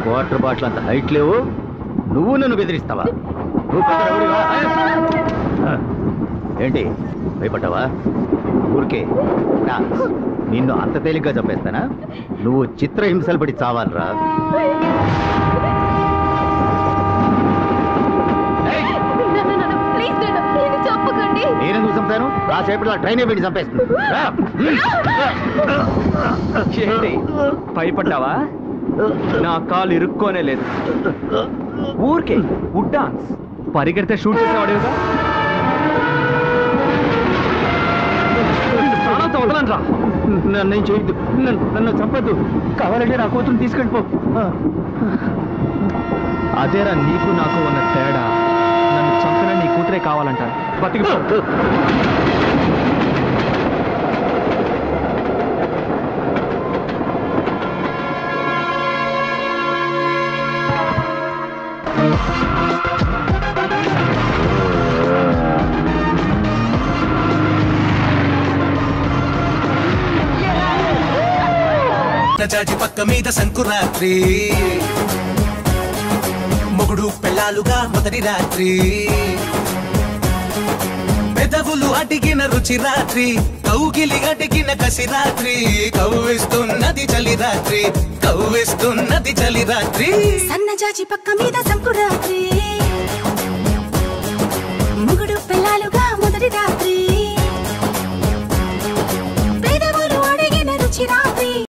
Water bottle అంత height లేవు నువ్వు నన్ను బెదిరిస్తావా నువ్వు పెద్ద రౌడీవా? ఆ? ఏంటి భయపడ్డావా ఊరికే నా, నిన్ను అంత తేలిగ్గా చంపేస్తానా నువ్వు చిత్రహింసలు పడి చావాలరా ఏయ్! ప్లీజ్ నేను చంపకండి నేనెందుకు చంపాను రాసేపట్లో ట్రైన్ అయిపోయి చంపేస్తుంది రా. ఏంటి భయపడ్డావా నా కాలు ఇరుక్కోనే లేదు ఊరికే వుడ్ డాన్స్ పరిగెడితే షూట్ చేసేవాడేగా ప్రాణంతో వదలనరా నన్ను ఏం చేయొద్దు నన్ను నన్ను చంపద్దు కావాలంటే నా కూతురు తీసుకెళ్ళిపో అదేరా నీకు నాకు ఉన్న తేడా నన్ను చంపిన నీ కూతురే కావాలంటారు బతికిపో జాజి పక్క మీద సంకురాత్రి మొగుడు పెళ్ళాలుగా మొదటి రాత్రి పెదవులు అడిగిన రుచి రాత్రి కౌగిలి అడిగిన కసి రాత్రి కవ్విస్తున్నది చలి రాత్రి కవ్విస్తున్నది చలి రాత్రి సన్నజాజి పక్క మీద సంకురాత్రి